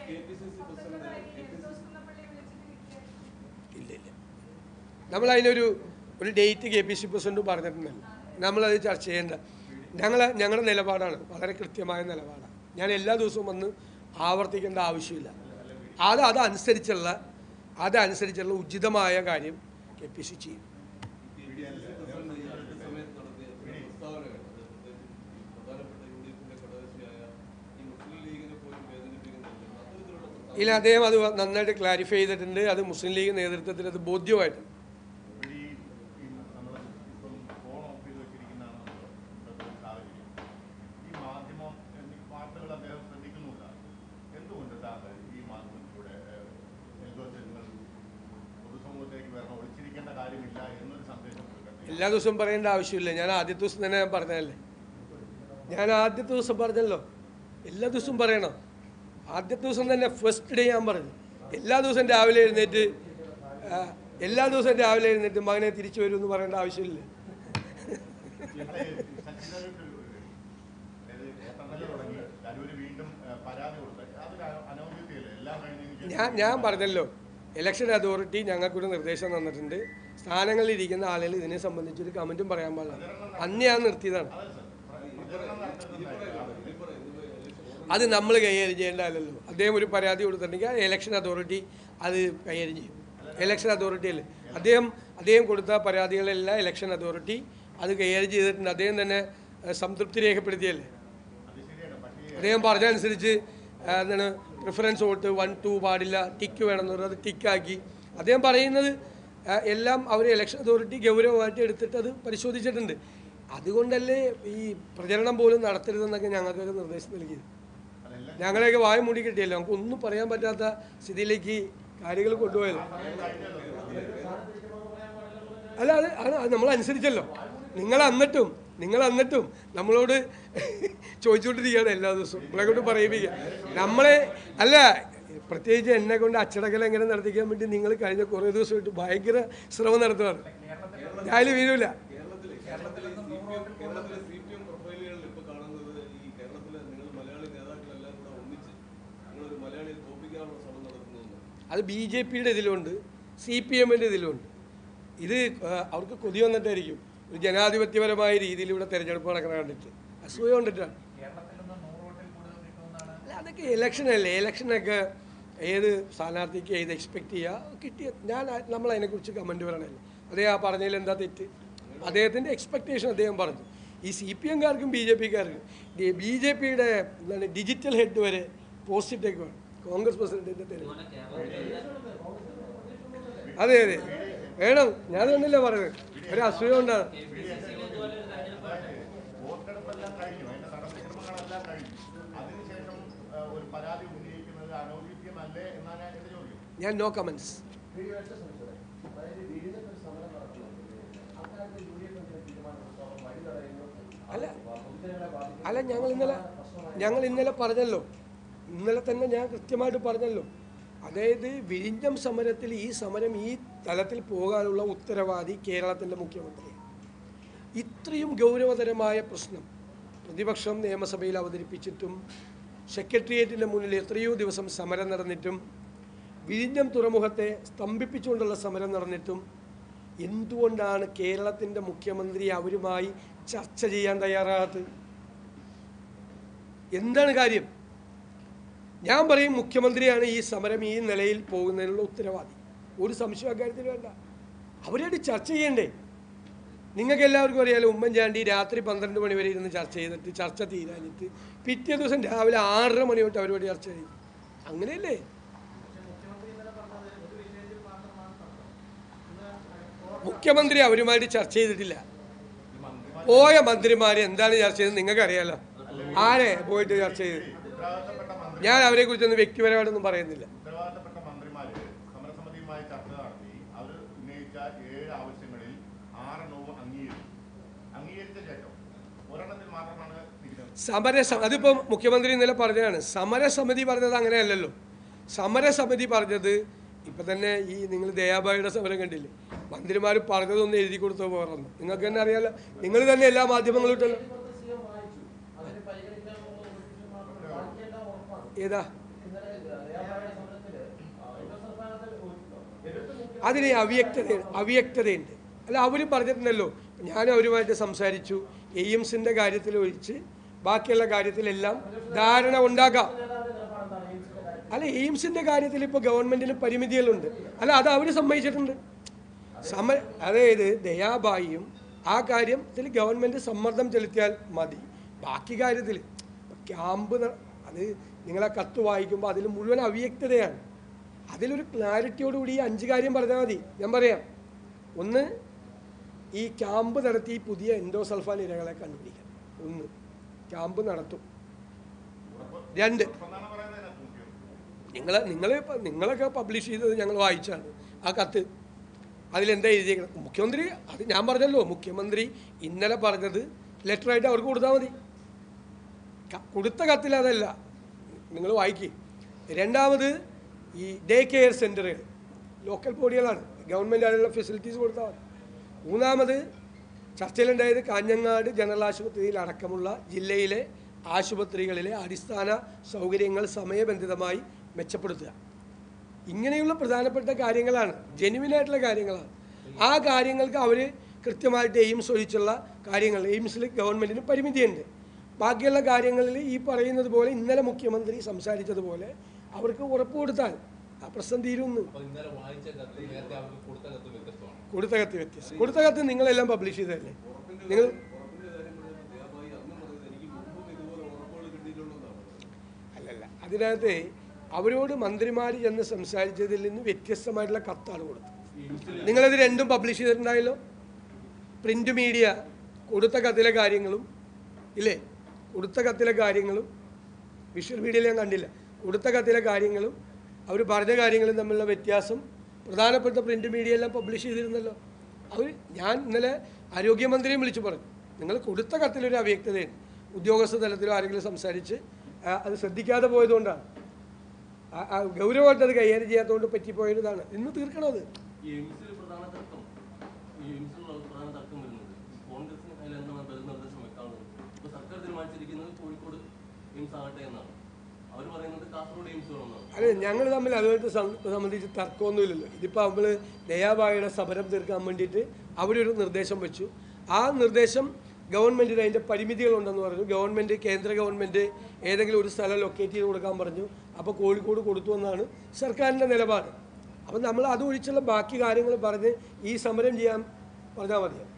ഇല്ല ഇല്ല നമ്മൾ അതിനൊരു ഒരു date K P C president പറഞ്ഞിട്ടുണ്ടല്ലോ നമ്മളത് ചർച്ച ചെയ്യേണ്ട ഞങ്ങൾ ഞങ്ങളുടെ നിലപാടാണ് വളരെ കൃത്യമായ നിലപാടാണ് ഞാൻ എല്ലാ ദിവസവും വന്ന് ആവർത്തിക്കേണ്ട ആവശ്യമില്ല അത് അതനുസരിച്ചുള്ള അതനുസരിച്ചുള്ള ഉചിതമായ കാര്യം കെ പി സി ചെയ്യും ഇല്ല അദ്ദേഹം അത് നന്നായിട്ട് ക്ലാരിഫൈ ചെയ്തിട്ടുണ്ട് അത് മുസ്ലിം ലീഗ് നേതൃത്വത്തിൽ അത് ബോധ്യമായിട്ടുണ്ട് ഈ ഈ നമ്മൾ ഇപ്പം ഫോൺ ഓഫ് ചെയ്ത് വെച്ചിരിക്കുന്നതാണ് ഇപ്പോഴത്തെ ഒരു സാഹചര്യം ഈ മാധ്യമം എന്നീ വാർത്തകൾ അദ്ദേഹം ശ്രദ്ധിക്കുന്നില്ല എന്തുകൊണ്ട് താങ്കൾ ഈ മാധ്യമത്തിലൂടെ എൽദോസ് നിങ്ങൾ പൊതുസമൂഹത്തിലേക്ക് വരണം ഒളിച്ചിരിക്കേണ്ട കാര്യമില്ല എന്നൊരു സന്ദേശം കൊടുക്കട്ടെ എല്ലാ ദിവസവും പറയേണ്ട ആവശ്യമില്ല ഞാൻ ആദ്യത്തെ ദിവസം തന്നെ ഞാൻ പറഞ്ഞതല്ലേ ഞാൻ ആദ്യത്തെ ദിവസം പറഞ്ഞല്ലോ എല്ലാ ദിവസവും പറയണം ആദ്യത്തെ ദിവസം തന്നെ ഫസ്റ്റ് ഡേ ഞാൻ പറഞ്ഞു എല്ലാ ദിവസവും രാവിലെ എഴുന്നേറ്റ് ആ, എല്ലാ ദിവസവും രാവിലെ എഴുന്നേറ്റ് മകനെ തിരിച്ചു വരും എന്ന് പറയേണ്ട ആവശ്യമില്ല അതായത് സച്ചിദാനന്ദ അതായത് വോട്ടെണ്ണൽ തുടങ്ങി തരൂര് വീണ്ടും ഏഹ്, പരാതി കൊടുത്തത് അതൊരു അന- അനൗചിത്യമല്ലേ എല്ലാം കഴിഞ്ഞതിന് ശേഷം ഞാൻ ഞാൻ പറഞ്ഞല്ലോ ഇലക്ഷൻ അതോറിറ്റി ഞങ്ങൾക്കൊരു നിർദ്ദേശം തന്നിട്ടുണ്ട് സ്ഥാനങ്ങളിൽ ഇരിക്കുന്ന ആളുകൾ ഇതിനെ സംബന്ധിച്ചൊരു കമൻറ്റും പറയാൻ പാടില്ല അന്ന് ഞാൻ നിർത്തിയതാണ് പ്രചരണം നടത്തുന്നുണ്ടായിരുന്നു അത് നമ്മൾ കൈകാര്യം ചെയ്യേണ്ടതല്ലോ അദ്ദേഹം ഒരു പരാതി കൊടുത്തിട്ടുണ്ടെങ്കിൽ ആ ഇലക്ഷൻ അതോറിറ്റി അത് കൈകാര്യം ചെയ്യും ഇലക്ഷൻ അതോറിറ്റിയല്ലേ അദ്ദേഹം അദ്ദേഹം കൊടുത്ത പരാതികളെല്ലാം ഇലക്ഷൻ അതോറിറ്റി അത് കൈകാര്യം ചെയ്തിട്ടുണ്ട് അദ്ദേഹം തന്നെ ഏഹ്, സംതൃപ്തി രേഖപ്പെടുത്തിയല്ലേ അത് ശരിയാണ് പക്ഷേ അദ്ദേഹം പറഞ്ഞതനുസരിച്ച് ആ, എന്താണ് പ്രിഫറൻസ് വോട്ട് വൺ ടു പാടില്ല ടിക്ക് വേണമെന്ന് പറഞ്ഞത് ടിക്കാക്കി അദ്ദേഹം പറയുന്നത് ആ, എല്ലാം അവർ ഇലക്ഷൻ അതോറിറ്റി ഗൗരവമായിട്ട് എടുത്തിട്ട് അത് പരിശോധിച്ചിട്ടുണ്ട് അതുകൊണ്ടല്ലേ ഈ പ്രചരണം പോലും നടത്തരുതെന്നൊക്കെ ഞങ്ങൾക്കൊരു നിർദ്ദേശം നൽകിയത് അതെല്ലാം ഞങ്ങളെയൊക്കെ വായ മൂടി കിട്ടിയല്ലോ നമുക്ക് ഒന്നും പറയാൻ പറ്റാത്ത സ്ഥിതിയിലേക്ക് കാര്യങ്ങൾ കൊണ്ടുപോയത് അല്ല അത് അത് അത് നമ്മൾ അനുസരിച്ചല്ലോ നിങ്ങൾ എന്നിട്ടും നിങ്ങൾ എന്നിട്ടും നമ്മളോട് ചോദിച്ചുകൊണ്ടിരിക്കുകയാണ് എല്ലാ ദിവസവും നമ്മളെ കൊണ്ട് പറയിപ്പിക്കുക നമ്മളെ അല്ല പ്രത്യേകിച്ച് എന്നെ കൊണ്ട് അച്ചടക്കൽ എങ്ങനെ നടത്തിക്കാൻ വേണ്ടി നിങ്ങൾ കഴിഞ്ഞ കുറേ ദിവസമായിട്ട് ഭയങ്കര ശ്രമം നടത്തുകയാണ് ഞാൻ അതിൽ വീഴൂല കേരളത്തിലെ കേരളത്തിലെ സി പി എം കേരളത്തിലെ സി പി എം പ്രൊഫൈലുകളിൽ ഇപ്പോൾ കാണുന്നത് ഈ കേരളത്തിലെ നിങ്ങൾ മലയാളി നേതാക്കളെല്ലാം കൂടെ ഒന്നിച്ച് നിങ്ങളൊരു മലയാളിയെ തോപ്പിക്കാനുള്ള ശ്രമം നടത്തുന്നു അത് ബി ജെ പിയുടെ ഇതിലുണ്ട് സി പി എമ്മിൻ്റെ ഇതിലുണ്ട് ഇത് ആ, അവർക്ക് കൊതി വന്നിട്ടായിരിക്കും ഒരു ജനാധിപത്യപരമായ രീതിയിൽ ഇവിടെ തെരഞ്ഞെടുപ്പ് നടക്കണ കണ്ടിട്ട് അസൂയ കൊണ്ടിട്ടാണ് അല്ല, അതൊക്കെ ഇലക്ഷൻ അല്ലേ ഇലക്ഷനൊക്കെ ഏത് സ്ഥാനാർത്ഥിക്ക് ഏത് എക്സ്പെക്ട് ചെയ്യുക കിട്ടിയ ഞാൻ ആ- നമ്മൾ അതിനെക്കുറിച്ച് കമൻറ്റ് പറയണല്ലേ അതേ ആ പറഞ്ഞതിൽ എന്താ തെറ്റ് അദ്ദേഹത്തിൻ്റെ എക്സ്പെക്റ്റേഷൻ അദ്ദേഹം പറഞ്ഞു ഈ സി പി എംകാർക്കും ബി ജെ പിക്കാർക്കും ബി ജെ പിയുടെ എന്താണ് ഡിജിറ്റൽ ഹെഡ് വരെ പോസ്റ്റ് ഇട്ടേക്കുവാണ് കോൺഗ്രസ് പ്രസിഡന്റിൻ്റെ തെരഞ്ഞെടുപ്പ് അതെ അതെ വേണം ഞാൻ തന്നെയല്ലേ പറയുന്നത് ഒരു അസൂയ കൊണ്ടാണ് വോട്ടെടുപ്പെല്ലാം കഴിഞ്ഞു അതിന്റെ നടപടിക്രമങ്ങളെല്ലാം കഴിഞ്ഞു അതിനുശേഷം ഏഹ്, ഒരു പരാതി ഉന്നയിക്കുന്നത് അനൗചിത്യമല്ലേ എന്നാണ് എന്റെ ചോദ്യം ഞാൻ നോ കമൻസ് അല്ല അല്ല ഞങ്ങൾ ഇന്നലെ ഞങ്ങൾ ഇന്നലെ പറഞ്ഞല്ലോ ഇന്നലെ തന്നെ ഞാൻ കൃത്യമായിട്ട് പറഞ്ഞല്ലോ അതായത് വിഴിഞ്ഞം സമരത്തിൽ ഈ സമരം ഈ തലത്തിൽ പോകാനുള്ള ഉത്തരവാദി കേരളത്തിൻ്റെ മുഖ്യമന്ത്രിയാണ് ഇത്രയും ഗൗരവതരമായ പ്രശ്നം പ്രതിപക്ഷം നിയമസഭയിൽ അവതരിപ്പിച്ചിട്ടും സെക്രട്ടേറിയറ്റിൻ്റെ മുന്നിൽ എത്രയോ ദിവസം സമരം നടന്നിട്ടും വിഴിഞ്ഞം തുറമുഖത്തെ സ്തംഭിപ്പിച്ചുകൊണ്ടുള്ള സമരം നടന്നിട്ടും എന്തുകൊണ്ടാണ് കേരളത്തിൻ്റെ മുഖ്യമന്ത്രി അവരുമായി ചർച്ച ചെയ്യാൻ തയ്യാറാകാത്തത് എന്താണ് കാര്യം ഞാൻ പറയും മുഖ്യമന്ത്രിയാണ് ഈ സമരം ഈ നിലയിൽ പോകുന്നതിനുള്ള ഉത്തരവാദി ഒരു സംശയം അക്കാര്യത്തിൽ വേണ്ട അവരായിട്ട് ചർച്ച ചെയ്യണ്ടേ നിങ്ങൾക്ക് എല്ലാവർക്കും അറിയാലോ ഉമ്മൻചാണ്ടി രാത്രി പന്ത്രണ്ട് മണി വരെ ഇരുന്ന് ചർച്ച ചെയ്തിട്ട് ചർച്ച തീരാഞ്ഞിട്ട് പിറ്റേ ദിവസം രാവിലെ ആറര മണി തൊട്ട് അവരോട് ചർച്ച ചെയ്തു അങ്ങനെയല്ലേ മുഖ്യമന്ത്രി അവരുമായിട്ട് ചർച്ച ചെയ്തിട്ടില്ല പോയ മന്ത്രിമാര് എന്താണ് ചർച്ച ചെയ്തത് നിങ്ങൾക്ക് അറിയാലോ ആരെ പോയിട്ട് ചർച്ച ചെയ്തത് ഉത്തരവാദിത്തപ്പെട്ട മന്ത്രി ഞാൻ അവരെ കുറിച്ചൊന്നും വ്യക്തിപരമായിട്ടൊന്നും പറയുന്നില്ല ഉത്തരവാദിത്തപ്പെട്ട മന്ത്രിമാര് സമരസമിതിയുമായി ചർച്ച നടത്തി അവർ ഉന്നയിച്ച ഏഴ് ആവശ്യങ്ങളിൽ ആറെണ്ണവും അംഗീകരിച്ചു അംഗീകരിച്ച ശേഷം ഒരെണ്ണത്തിൽ മാത്രമാണ് തിരിച്ചത് സമര അതിപ്പോൾ മുഖ്യമന്ത്രി ഇന്നലെ പറഞ്ഞതാണ് സമരസമിതി പറഞ്ഞത് അങ്ങനെയല്ലല്ലോ സമരസമിതി പറഞ്ഞത് ഇപ്പം തന്നെ ഈ നിങ്ങൾ ദയാബായിയുടെ സമരം കണ്ടില്ലേ മന്ത്രിമാർ പറഞ്ഞതൊന്നും എഴുതി കൊടുത്തു പോകണം നിങ്ങൾക്ക് തന്നെ അറിയാലോ നിങ്ങൾ തന്നെ എല്ലാ മാധ്യമങ്ങളും ഇട്ടല്ലോ ഏതാ അതിന് അവ്യക്തത അവ്യക്തതയുണ്ട് അല്ല അവരും പറഞ്ഞിട്ടുണ്ടല്ലോ ഞാൻ അവരുമായിട്ട് സംസാരിച്ചു എയിംസിൻ്റെ കാര്യത്തിൽ ഒഴിച്ച് ബാക്കിയുള്ള കാര്യത്തിലെല്ലാം ധാരണ ഉണ്ടാക്കാം അല്ല എയിംസിൻ്റെ കാര്യത്തിൽ ഇപ്പോൾ ഗവൺമെൻറ്റിന് പരിമിതികളുണ്ട് അല്ല അത് അവർ സമ്മതിച്ചിട്ടുണ്ട് സമ അതായത് ദയാബായിയും ആ കാര്യത്തിൽ ഗവൺമെൻറ് സമ്മർദ്ദം ചെലുത്തിയാൽ മതി ബാക്കി കാര്യത്തിൽ ക്യാമ്പ് ന- അത് നിങ്ങളെ കത്ത് വായിക്കുമ്പോൾ അതിൽ മുഴുവൻ അവ്യക്തതയാണ് അതിലൊരു ക്ലാരിറ്റിയോടുകൂടി ഈ അഞ്ച് കാര്യം പറഞ്ഞാൽ മതി ഞാൻ പറയാം ഒന്ന് ഈ ക്യാമ്പ് നടത്തി ഈ പുതിയ എൻഡോസൾഫാൻ ഇരകളെ കണ്ടുപിടിക്കണം ഒന്ന് ക്യാമ്പ് നടത്തും രണ്ട് എന്നാണ് പറയുന്നത് അതിനകത്ത് മുഖ്യം നിങ്ങൾ നിങ്ങൾ നിങ്ങളൊക്കെ പബ്ലിഷ് ചെയ്തത് ഞങ്ങൾ വായിച്ചാണ് ആ കത്ത് അതിലെന്താ എഴുതിയേക്കുന്നത് മുഖ്യമന്ത്രി അത് ഞാൻ പറഞ്ഞല്ലോ മുഖ്യമന്ത്രി ഇന്നലെ പറഞ്ഞത് ലെറ്ററായിട്ട് അവർക്ക് കൊടുത്താൽ മതി ക- കൊടുത്ത കത്തിൽ അതല്ല നിങ്ങൾ വായിക്കുക രണ്ടാമത് ഈ ഡേ കെയർ സെൻ്ററുകൾ ലോക്കൽ ബോഡികളാണ് ഗവൺമെൻറ് അതിനുള്ള ഫെസിലിറ്റീസ് കൊടുത്താൽ മതി മൂന്നാമത് ചർച്ചയിലുണ്ടായത് കാഞ്ഞങ്ങാട് ജനറൽ ആശുപത്രിയിൽ അടക്കമുള്ള ജില്ലയിലെ ആശുപത്രികളിലെ അടിസ്ഥാന സൗകര്യങ്ങൾ സമയബന്ധിതമായി മെച്ചപ്പെടുത്തുക ഇങ്ങനെയുള്ള പ്രധാനപ്പെട്ട കാര്യങ്ങളാണ് ജെനുവിനായിട്ടുള്ള കാര്യങ്ങളാണ് ആ കാര്യങ്ങൾക്ക് അവർ കൃത്യമായിട്ട് എയിംസ് ഒഴിച്ചുള്ള കാര്യങ്ങൾ എയിംസിൽ ഗവൺമെൻറ്റിന് പരിമിതിയുണ്ട് ബാക്കിയുള്ള കാര്യങ്ങളിൽ ഈ പറയുന്നത് പോലെ ഇന്നലെ മുഖ്യമന്ത്രി സംസാരിച്ചതുപോലെ അവർക്ക് ഉറപ്പ് കൊടുത്താൽ ആ പ്രശ്നം തീരുമെന്ന് അപ്പൊ ഇന്നലെ വായിച്ച കത്ത് നേരത്തെ അവർക്ക് കൊടുത്ത കത്ത് വ്യത്യസ്തമാണ് കൊടുത്ത കത്ത് വ്യത്യസ്തം കൊടുത്ത കത്ത് നിങ്ങളെല്ലാം പബ്ലിഷ് ചെയ്തതല്ലേ നിങ്ങൾ ഉറപ്പിന്റെ കാര്യം പറഞ്ഞപ്പോൾ ദയാബായി അന്ന് പറഞ്ഞത് എനിക്ക് മുമ്പും ഇതുപോലെ ഉറപ്പുകൾ കിട്ടിയിട്ടുണ്ടെന്നാണ് അല്ലല്ല അതിനകത്ത് അവരോട് മന്ത്രിമാർ ചെന്ന് സംസാരിച്ചതിൽ നിന്ന് വ്യത്യസ്തമായിട്ടുള്ള കത്താണ് കൊടുത്തത് നിങ്ങളത് രണ്ടും പബ്ലിഷ് ചെയ്തിട്ടുണ്ടായല്ലോ പ്രിന്റ് മീഡിയ കൊടുത്ത കത്തിലെ കാര്യങ്ങളും ഇല്ലേ കൊടുത്ത കത്തിലെ കാര്യങ്ങളും വിഷ്വൽ മീഡിയയിൽ ഞാൻ കണ്ടില്ല കൊടുത്ത കത്തിലെ കാര്യങ്ങളും അവർ പറഞ്ഞ കാര്യങ്ങളും തമ്മിലുള്ള വ്യത്യാസം പ്രധാനപ്പെട്ട പ്രിന്റ് മീഡിയ എല്ലാം പബ്ലിഷ് ചെയ്തിരുന്നല്ലോ അവർ ഞാൻ ഇന്നലെ ആരോഗ്യമന്ത്രിയും വിളിച്ചു പറഞ്ഞു നിങ്ങൾ കൊടുത്ത കത്തിലൊരു അവ്യക്തതയുണ്ട് ഉദ്യോഗസ്ഥ തലത്തിലോ ആരെങ്കിലും സംസാരിച്ച് ആ, അത് ശ്രദ്ധിക്കാതെ പോയതുകൊണ്ടാണ് ആ- ആ ഗൗരവമായിട്ട് അത് കൈകാര്യം ചെയ്യാത്തതുകൊണ്ട് പറ്റിപ്പോയതാണ് ഇന്ന് തീർക്കണം അത് ഈ എയിംസിൽ പ്രധാന തർക്കം ഈ എയിംസിലുള്ള പ്രധാന തർക്കം വരുന്നത് കോൺഗ്രസിന് അതിൽ എന്താണ് ബലനിർദ്ദേശം വെക്കാനുള്ളത് ഇപ്പൊ സർക്കാർ തീരുമാനിച്ചിരിക്കുന്നത് കോഴിക്കോട് എയിംസ് ആകട്ടെ എന്നാണ് അവർ പറയുന്നത് കാസർഗോഡ് എയിംസ് വേണമെന്നാണ് അല്ല ഞങ്ങൾ തമ്മിൽ അതുമായിട്ട് സം- സംബന്ധിച്ച് തർക്കമൊന്നുമില്ലല്ലോ ഇതിപ്പോൾ നമ്മൾ ദയാബായുടെ സമരം തീർക്കാൻ വേണ്ടിയിട്ട് അവരൊരു നിർദ്ദേശം വെച്ചു ആ നിർദ്ദേശം ഗവൺമെൻറ്റിന് അതിൻ്റെ പരിമിതികളുണ്ടെന്ന് പറഞ്ഞു ഗവൺമെൻറ് കേന്ദ്ര ഗവൺമെൻറ് ഏതെങ്കിലും ഒരു സ്ഥലം ലൊക്കേറ്റ് ചെയ്ത് കൊടുക്കാൻ പറഞ്ഞു അപ്പോൾ കോഴിക്കോട് കൊടുത്തു എന്നാണ് സർക്കാരിൻ്റെ നിലപാട് അപ്പം നമ്മൾ അത് ഒഴിച്ചുള്ള ബാക്കി കാര്യങ്ങൾ പറഞ്ഞ് ഈ സമരം ചെയ്യാൻ പറഞ്ഞാൽ മതിയോ